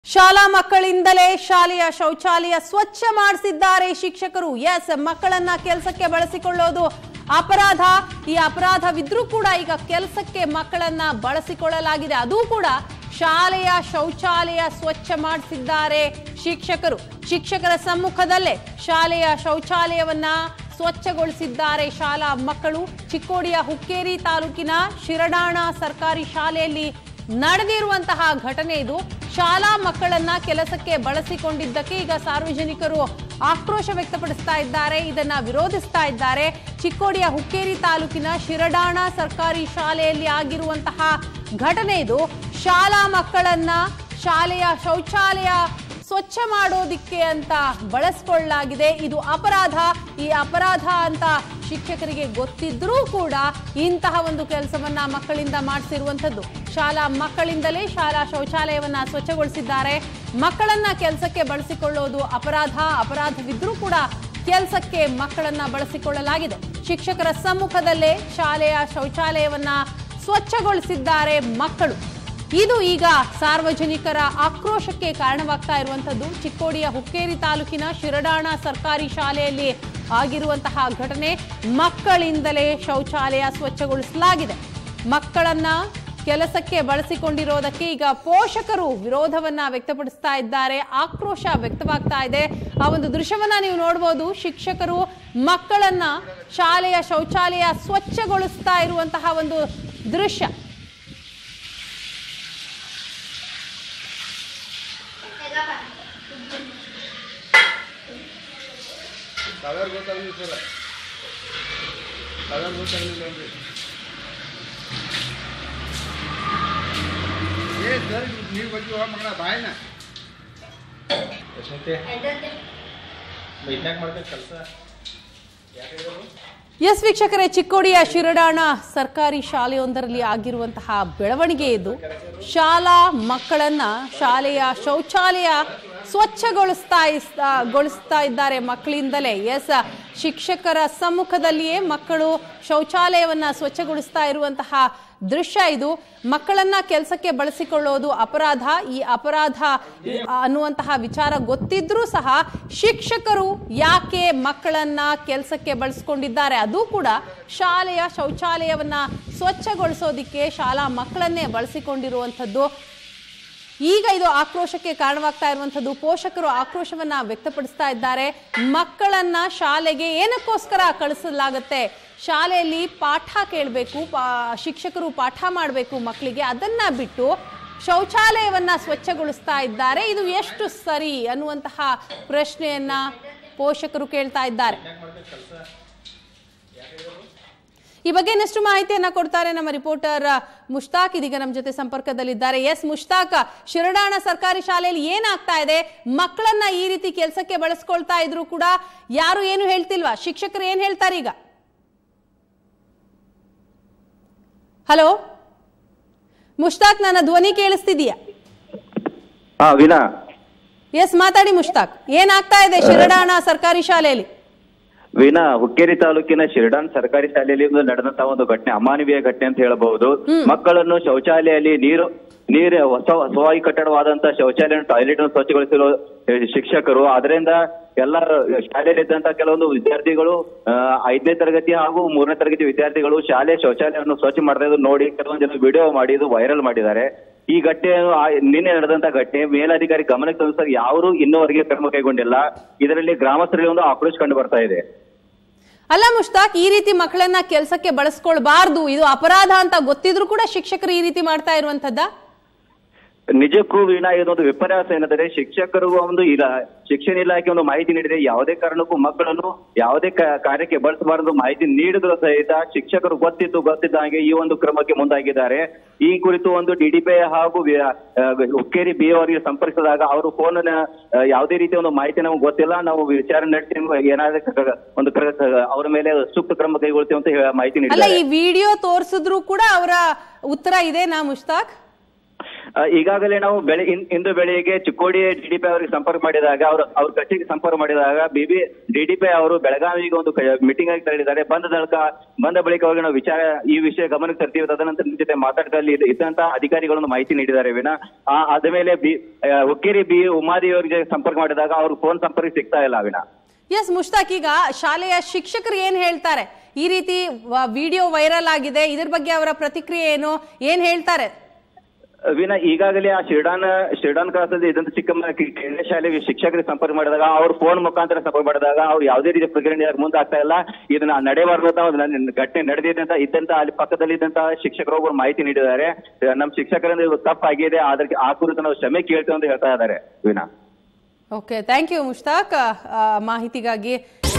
ಶಾಲಾ ಮಕ್ಕಳಿಂದಲೇ ಶಾಲೆಯ ಶೌಚಾಲಯ ಸ್ವಚ್ಛ ಮಾಡಿಸಿದ್ದಾರೆ ಶಿಕ್ಷಕರು ಎಸ್ ಮಕ್ಕಳನ್ನ ಕೆಲಸಕ್ಕೆ ಬಳಸಿಕೊಳ್ಳೋದು ಅಪರಾಧ ಈ ಅಪರಾಧವಿದ್ರೂ ಕೂಡ ಈಗ ಕೆಲಸಕ್ಕೆ ಮಕ್ಕಳನ್ನ ಬಳಸಿಕೊಳ್ಳಲಾಗಿದೆ ಅದು ಕೂಡ ಶಾಲೆಯ ಶೌಚಾಲಯ ಸ್ವಚ್ಛ ಮಾಡಿಸಿದ್ದಾರೆ ಶಿಕ್ಷಕರು ಶಿಕ್ಷಕರ ಸಮ್ಮುಖದಲ್ಲೇ ಶಾಲೆಯ ಶೌಚಾಲಯವನ್ನ ಸ್ವಚ್ಛಗೊಳಿಸಿದ್ದಾರೆ ಶಾಲಾ ಮಕ್ಕಳು ಚಿಕ್ಕೋಡಿಯ ಹುಕ್ಕೇರಿ ತಾಲೂಕಿನ ಶಿರಡಾಣ ಸರ್ಕಾರಿ ಶಾಲೆಯಲ್ಲಿ ನಡೆದಿರುವಂತಹ ಘಟನೆ ಇದು ಶಾಲಾ ಮಕ್ಕಳನ್ನ ಕೆಲಸಕ್ಕೆ ಬಳಸಿಕೊಂಡಿದ್ದಕ್ಕೆ ಈಗ ಸಾರ್ವಜನಿಕರು ಆಕ್ರೋಶ ವ್ಯಕ್ತಪಡಿಸ್ತಾ ಇದ್ದಾರೆ ಇದನ್ನ ವಿರೋಧಿಸ್ತಾ ಇದ್ದಾರೆ ಚಿಕ್ಕೋಡಿಯ ಹುಕ್ಕೇರಿ ತಾಲೂಕಿನ ಶಿರಡಾಣ ಸರ್ಕಾರಿ ಶಾಲೆಯಲ್ಲಿ ಆಗಿರುವಂತಹ ಘಟನೆ ಇದು ಶಾಲಾ ಮಕ್ಕಳನ್ನ ಶಾಲೆಯ ಶೌಚಾಲಯ ಸ್ವಚ್ಛ ಮಾಡೋದಿಕ್ಕೆ ಅಂತ ಬಳಸ್ಕೊಳ್ಳಲಾಗಿದೆ ಇದು ಅಪರಾಧ ಈ ಅಪರಾಧ ಅಂತ ಶಿಕ್ಷಕರಿಗೆ ಗೊತ್ತಿದ್ರೂ ಕೂಡ ಇಂತಹ ಒಂದು ಕೆಲಸವನ್ನ ಮಕ್ಕಳಿಂದ ಮಾಡಿಸಿರುವಂಥದ್ದು ಶಾಲಾ ಮಕ್ಕಳಿಂದಲೇ ಶಾಲಾ ಶೌಚಾಲಯವನ್ನ ಸ್ವಚ್ಛಗೊಳಿಸಿದ್ದಾರೆ ಮಕ್ಕಳನ್ನ ಕೆಲಸಕ್ಕೆ ಬಳಸಿಕೊಳ್ಳೋದು ಅಪರಾಧ ಅಪರಾಧವಿದ್ರೂ ಕೂಡ ಕೆಲಸಕ್ಕೆ ಮಕ್ಕಳನ್ನ ಬಳಸಿಕೊಳ್ಳಲಾಗಿದೆ ಶಿಕ್ಷಕರ ಸಮ್ಮುಖದಲ್ಲೇ ಶಾಲೆಯ ಶೌಚಾಲಯವನ್ನ ಸ್ವಚ್ಛಗೊಳಿಸಿದ್ದಾರೆ ಮಕ್ಕಳು ಇದು ಈಗ ಸಾರ್ವಜನಿಕರ ಆಕ್ರೋಶಕ್ಕೆ ಕಾರಣವಾಗ್ತಾ ಇರುವಂತದ್ದು ಚಿಕ್ಕೋಡಿಯ ಹುಕ್ಕೇರಿ ತಾಲೂಕಿನ ಶಿರಡಾಣ ಸರ್ಕಾರಿ ಶಾಲೆಯಲ್ಲಿ ಆಗಿರುವಂತಹ ಘಟನೆ ಮಕ್ಕಳಿಂದಲೇ ಶೌಚಾಲಯ ಸ್ವಚ್ಛಗೊಳಿಸಲಾಗಿದೆ ಮಕ್ಕಳನ್ನ ಕೆಲಸಕ್ಕೆ ಬಳಸಿಕೊಂಡಿರೋದಕ್ಕೆ ಈಗ ಪೋಷಕರು ವಿರೋಧವನ್ನ ವ್ಯಕ್ತಪಡಿಸ್ತಾ ಇದ್ದಾರೆ ಆಕ್ರೋಶ ವ್ಯಕ್ತವಾಗ್ತಾ ಇದೆ ಆ ಒಂದು ದೃಶ್ಯವನ್ನ ನೀವು ನೋಡಬಹುದು ಶಿಕ್ಷಕರು ಮಕ್ಕಳನ್ನ ಶಾಲೆಯ ಶೌಚಾಲಯ ಸ್ವಚ್ಛಗೊಳಿಸ್ತಾ ಇರುವಂತಹ ಒಂದು ದೃಶ್ಯ ಕಲರ್ ಗೊತ್ತಾಗಲಿ ಸರ್ ಕಲರ್ ಗೊತ್ತಾಗಲಿಲ್ಲ ಅಂದ್ರೆ ಏ ಸರ್ ನೀವು ಬಗ್ಗೆ ಹೋಗ ಮಗಳ ಬಾಯಿನ ಯಶವಂತಿ ಬೈದ್ನಾಗ ಮಾಡ್ಬೇಕು ಕೆಲಸ ಎಸ್ ವೀಕ್ಷಕರೇ ಚಿಕ್ಕೋಡಿಯ ಶಿರಡಾಣ ಸರ್ಕಾರಿ ಶಾಲೆಯೊಂದರಲ್ಲಿ ಆಗಿರುವಂತಹ ಬೆಳವಣಿಗೆ ಇದು ಶಾಲಾ ಮಕ್ಕಳನ್ನ ಶಾಲೆಯ ಶೌಚಾಲಯ ಸ್ವಚ್ಛಗೊಳಿಸ್ತಾ ಇಸ್- ಆ, ಗೊಳಿಸ್ತಾ ಇದ್ದಾರೆ ಮಕ್ಕಳಿಂದಲೇ ಎಸ್ ಶಿಕ್ಷಕರ ಸಮ್ಮುಖದಲ್ಲಿಯೇ ಮಕ್ಕಳು ಶೌಚಾಲಯವನ್ನ ಸ್ವಚ್ಛಗೊಳಿಸ್ತಾ ಇರುವಂತಹ ದೃಶ್ಯ ಇದು ಮಕ್ಕಳನ್ನ ಕೆಲಸಕ್ಕೆ ಬಳಸಿಕೊಳ್ಳೋದು ಅಪರಾಧ ಈ ಅಪರಾಧ ಈ- ಅನ್ನುವಂತಹ ವಿಚಾರ ಗೊತ್ತಿದ್ರೂ ಸಹ ಶಿಕ್ಷಕರು ಯಾಕೆ ಮಕ್ಕಳನ್ನ ಕೆಲಸಕ್ಕೆ ಬಳಸ್ಕೊಂಡಿದ್ದಾರೆ ಅದು ಕೂಡ ಶಾಲೆಯ ಶೌಚಾಲಯವನ್ನ ಸ್ವಚ್ಛಗೊಳಿಸೋದಿಕ್ಕೆ ಶಾಲಾ ಮಕ್ಕಳನ್ನೇ ಬಳಸಿಕೊಂಡಿರುವಂಥದ್ದು ಈಗ ಇದು ಆಕ್ರೋಶಕ್ಕೆ ಕಾರಣವಾಗ್ತಾ ಇರುವಂತದ್ದು ಪೋಷಕರು ಆಕ್ರೋಶವನ್ನ ವ್ಯಕ್ತಪಡಿಸ್ತಾ ಇದ್ದಾರೆ ಮಕ್ಕಳನ್ನ ಶಾಲೆಗೆ ಏನಕ್ಕೋಸ್ಕರ ಕಳಿಸಲಾಗತ್ತೆ ಶಾಲೆಯಲ್ಲಿ ಪಾಠ ಕೇಳಬೇಕು ಶಿಕ್ಷಕರು ಪಾಠ ಮಾಡಬೇಕು ಮಕ್ಕಳಿಗೆ ಅದನ್ನ ಬಿಟ್ಟು ಶೌಚಾಲಯವನ್ನ ಸ್ವಚ್ಛಗೊಳಿಸ್ತಾ ಇದ್ದಾರೆ ಇದು ಎಷ್ಟು ಸರಿ ಅನ್ನುವಂತಹ ಪ್ರಶ್ನೆಯನ್ನ ಪೋಷಕರು ಕೇಳ್ತಾ ಇದ್ದಾರೆ ಈ ಬಗ್ಗೆ ಇನ್ನಷ್ಟು ಮಾಹಿತಿಯನ್ನ ಕೊಡ್ತಾರೆ ನಮ್ಮ ರಿಪೋರ್ಟರ್ ಮುಷ್ತಾಕ್ ಇದೀಗ ನಮ್ಮ ಜೊತೆ ಸಂಪರ್ಕದಲ್ಲಿದ್ದಾರೆ ಎಸ್ ಮುಷ್ತಾಕ್ ಶಿರಡಾಣ ಸರ್ಕಾರಿ ಶಾಲೆಯಲ್ಲಿ ಏನಾಗ್ತಾ ಇದೆ ಮಕ್ಕಳನ್ನ ಈ ರೀತಿ ಕೆಲಸಕ್ಕೆ ಬಳಸ್ಕೊಳ್ತಾ ಇದ್ರು ಕೂಡ ಯಾರು ಏನು ಹೇಳ್ತಿಲ್ವಾ ಶಿಕ್ಷಕರು ಏನ್ ಹೇಳ್ತಾರೆ ಈಗ ಹಲೋ ಮುಷ್ತಾಕ್ ನನ್ನ ಧ್ವನಿ ಕೇಳಿಸ್ತಿದೀಯಾ ಹಾ ವೀಣಾ ಎಸ್ ಮಾತಾಡಿ ಮುಷ್ತಾಕ್ ಏನಾಗ್ತಾ ಇದೆ ಶಿರಡಾಣ ಸರ್ಕಾರಿ ಶಾಲೆಯಲ್ಲಿ ವೀಣಾ ಹುಕ್ಕೇರಿ ತಾಲೂಕಿನ ಶಿರ್ಡಾನ್ ಸರ್ಕಾರಿ ಶಾಲೆಯಲ್ಲಿ ಒಂದು ನಡೆದಂತಹ ಒಂದು ಘಟನೆ ಅಮಾನವೀಯ ಘಟನೆ ಅಂತ ಹೇಳಬಹುದು ಮಕ್ಕಳನ್ನು ಶೌಚಾಲಯಲ್ಲಿ ನೀರು ನೀರು ಹೊಸ ಹೊಸವಾಗಿ ಕಟ್ಟಡವಾದಂತಹ ಶೌಚಾಲಯ ಟಾಯ್ಲೆಟ್ ಅನ್ನು ಸ್ವಚ್ಛಗೊಳಿಸಿರುವ ಶಿಕ್ಷಕರು ಅದರಿಂದ ಎಲ್ಲ ಶಾಲೆಯಲ್ಲಿ ಇದ್ದಂತಹ ಕೆಲವೊಂದು ವಿದ್ಯಾರ್ಥಿಗಳು ಆ, ಐದನೇ ತರಗತಿ ಹಾಗೂ ಮೂರನೇ ತರಗತಿ ವಿದ್ಯಾರ್ಥಿಗಳು ಶಾಲೆ ಶೌಚಾಲಯವನ್ನು ಸ್ವಚ್ಛ ಮಾಡ್ತಾ ಇದ್ದು ನೋಡಿ ಕೆಲವೊಂದು ಜನ ವಿಡಿಯೋ ಮಾಡಿ ಇದು ವೈರಲ್ ಮಾಡಿದ್ದಾರೆ ಈ ಘಟನೆ ಆ, ನಿನ್ನೆ ನಡೆದಂತ ಘಟನೆ ಮೇಲಧಿಕಾರಿ ಗಮನಕ್ಕೆ ತಂದಾಗ ಯಾರು ಇನ್ನೂವರೆಗೆ ಕ್ರಮ ಕೈಗೊಂಡಿಲ್ಲ ಇದರಲ್ಲಿ ಗ್ರಾಮಸ್ಥರಲ್ಲಿ ಒಂದು ಆಕ್ರೋಶ ಕಂಡು ಬರ್ತಾ ಇದೆ ಅಲ್ಲ ಮುಷ್ತಾಕ್ ಈ ರೀತಿ ಮಕ್ಕಳನ್ನ ಕೆಲಸಕ್ಕೆ ಬಳಸ್ಕೊಳ್ಬಾರ್ದು ಇದು ಅಪರಾಧ ಅಂತ ಗೊತ್ತಿದ್ರು ಕೂಡ ಶಿಕ್ಷಕರು ಈ ರೀತಿ ಮಾಡ್ತಾ ಇರುವಂತದ್ದ ನಿಜಕ್ಕೂ ವೀಣಾ ಇದೊಂದು ವಿಪರ್ಯಾಸ ಏನಂದರೆ ಶಿಕ್ಷಕರು ಒಂದು ಇಲ್ಲ ಶಿಕ್ಷಣ ಇಲಾಖೆ ಒಂದು ಮಾಹಿತಿ ನೀಡಿದೆ ಯಾವುದೇ ಕಾರಣಕ್ಕೂ ಮಕ್ಕಳನ್ನು ಯಾವುದೇ ಕ- ಕಾರ್ಯಕ್ಕೆ ಬಳಸಬಾರದು ಮಾಹಿತಿ ನೀಡಿದ್ರು ಸಹಿತ ಶಿಕ್ಷಕರು ಗೊತ್ತಿದ್ದು ಗೊತ್ತಿದ್ದ ಹಾಗೆ ಈ ಒಂದು ಕ್ರಮಕ್ಕೆ ಮುಂದಾಗಿದ್ದಾರೆ ಈ ಕುರಿತು ಒಂದು ಡಿಡಿಪಿ ಹಾಗೂ ವಿ- ಆ, ಹುಕ್ಕೇರಿ ಬಿ ಅವರಿಗೆ ಸಂಪರ್ಕಿಸಿದಾಗ ಅವರು ಫೋನ್ ಯಾವುದೇ ರೀತಿಯ ಒಂದು ಮಾಹಿತಿ ನಮಗೆ ಗೊತ್ತಿಲ್ಲ ನಾವು ವಿಚಾರಣೆ ನಡೆಸಿ ಏನಾದ್ರೆ ಕ- ಒಂದು ಕ್ರ- ಅವರ ಮೇಲೆ ಸೂಕ್ತ ಕ್ರಮ ಕೈಗೊಳ್ತೀವಿ ಅಂತ ಹೇಳಿ ಮಾಹಿತಿ ಅಲ್ಲ ನೀಡಿದ್ದಾರೆ ಈ ವಿಡಿಯೋ ತೋರಿಸಿದ್ರು ಕೂಡ ಅವರ ಉತ್ತರ ಇದೆ ನಾ ಮುಷ್ತಾಕ್ ಆ, ಈಗಾಗಲೇ ನಾವು ಬೆಳೆ ಇನ್- ಇಂದು ಬೆಳಿಗ್ಗೆ ಚಿಕ್ಕೋಡಿ ಡಿಡಿಪಿ ಅವರಿಗೆ ಸಂಪರ್ಕ ಮಾಡಿದಾಗ ಅವರು ಅವ್ರ ಕಚೇರಿಗೆ ಸಂಪರ್ಕ ಮಾಡಿದಾಗ ಬಿಬಿ ಡಿಡಿಪಿ ಅವರು ಬೆಳಗಾವಿಗೆ ಒಂದು ಮೀಟಿಂಗ್ ಆಗಿ ತೆರಳಿದ್ದಾರೆ ಬಂದ ಬಳಿಕ ಬಂದ ಬಳಿಕ ಅವರಿಗೆ ನಾವು ವಿಚಾರ ಈ ವಿಷಯ ಗಮನಕ್ಕೆ ತರ್ತೀವಿ ತದನಂತರ ನಿಮ್ ಜೊತೆ ಮಾತಾಡದಲ್ಲಿ ಇದ್ದಂತ ಅಧಿಕಾರಿಗಳನ್ನು ಮಾಹಿತಿ ನೀಡಿದ್ದಾರೆ ವಿನ ಆ ಆದ ಮೇಲೆ ಬಿ ಆ, ಹುಕ್ಕೇರಿ ಬಿ ಉಮಾದೇವಿ ಅವರಿಗೆ ಸಂಪರ್ಕ ಮಾಡಿದಾಗ ಅವ್ರ ಫೋನ್ ಸಂಪರ್ಕ ಸಿಗ್ತಾ ಇಲ್ಲ ವಿನ ಎಸ್ ಮುಷ್ತಾಕ್ ಈಗ ಶಾಲೆಯ ಶಿಕ್ಷಕರು ಏನ್ ಹೇಳ್ತಾರೆ ಈ ರೀತಿ ವಿಡಿಯೋ ವೈರಲ್ ಆಗಿದೆ ಇದ್ರ ಬಗ್ಗೆ ಅವರ ಪ್ರತಿಕ್ರಿಯೆ ಏನು ಏನ್ ಹೇಳ್ತಾರೆ ವಿನ ಈಗಾಗಲೇ ಆ ಶಿರ್ಡಾನ್ ಶಿರ್ಡಾನ್ ಕ್ಲಾಸಲ್ಲಿ ಇದ್ದಂತ ಚಿಕ್ಕಮ್ಮ ಕಿ- ಕೇಂದ್ರ ಶಾಲೆ ಶಿಕ್ಷಕರಿಗೆ ಸಂಪರ್ಕ ಮಾಡಿದಾಗ ಅವ್ರ ಫೋನ್ ಮುಖಾಂತರ ಸಂಪರ್ಕ ಮಾಡಿದಾಗ ಅವ್ರು ಯಾವುದೇ ರೀತಿಯ ಪ್ರತಿಕ್ರಿಯೆ ಮುಂದೆ ಆಗ್ತಾ ಇಲ್ಲ ಇದನ್ನ ನಡೆಯಬಾರ್ದು ಅಂತ ಒಂದು ಘಟನೆ ನಡೆದಿದೆ ಅಂತ ಇದ್ದಂತ ಅಲ್ಲಿ ಪಕ್ಕದಲ್ಲಿ ಇದ್ದಂತ ಶಿಕ್ಷಕರು ಒಬ್ಬರು ಮಾಹಿತಿ ನೀಡಿದ್ದಾರೆ ನಮ್ಮ ಶಿಕ್ಷಕರಿಂದ ಇದು ತಪ್ಪಾಗಿದೆ ಅದಕ್ಕೆ ಆ ಕುರಿತು ನಾವು ಕ್ಷಮೆ ಕೇಳ್ತೇವೆ ಅಂತ ಹೇಳ್ತಾ ಇದ್ದಾರೆ ವಿನಾ ಓಕೆ ಥ್ಯಾಂಕ್ ಯು ಮುಷ್ತಾಕ್ ಆ, ಮಾಹಿತಿಗಾಗಿ